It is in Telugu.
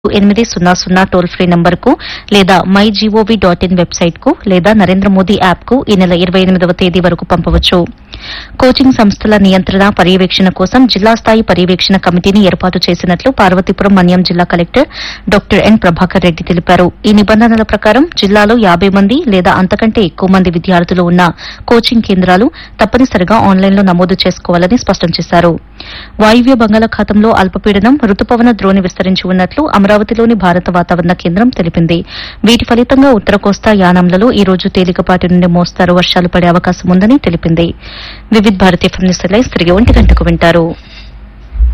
ఎనిమిది సున్నా సున్నా టోల్ ఫ్రీ నంబర్కు లేదా మై జీఓవీ డాట్ ఇన్ వెబ్సైట్కు లేదా నరేంద్ర మోదీ యాప్కు ఈ నెల ఇరవై ఎనిమిదవ తేదీ వరకు పంపవచ్చు కోచింగ్ సంస్థల నియంత్రణ పర్యవేక్షణ కోసం జిల్లా స్థాయి పర్యవేక్షణ కమిటీని ఏర్పాటు చేసినట్లు పార్వతీపురం మన్యం జిల్లా collector doctor N Prabhakar Reddy తెలిపారు ఈ నిబంధనల ప్రకారం జిల్లాలో యాబై మంది లేదా అంతకంటే ఎక్కువ మంది విద్యార్థులు ఉన్న కోచింగ్ కేంద్రాలు తప్పనిసరిగా ఆన్లైన్లో నమోదు చేసుకోవాలని స్పష్టం చేశారు వాయువ్య బంగాళాఖాతంలో అల్పపీడనం రుతుపవన ద్రోణి విస్తరించి ఉన్నట్లు అమరావతిలోని భారత వాతావరణ కేంద్రం తెలిపింది వీటి ఫలితంగా ఉత్తర కోస్తా యానాంలలో ఈ రోజు తేలికపాటి నుండి మోస్తారు వర్షాలు పడే అవకాశం ఉందని తెలిపింది Vividh Bharati FM news headlines తిరిగి ఒంటి గంటకు వింటారు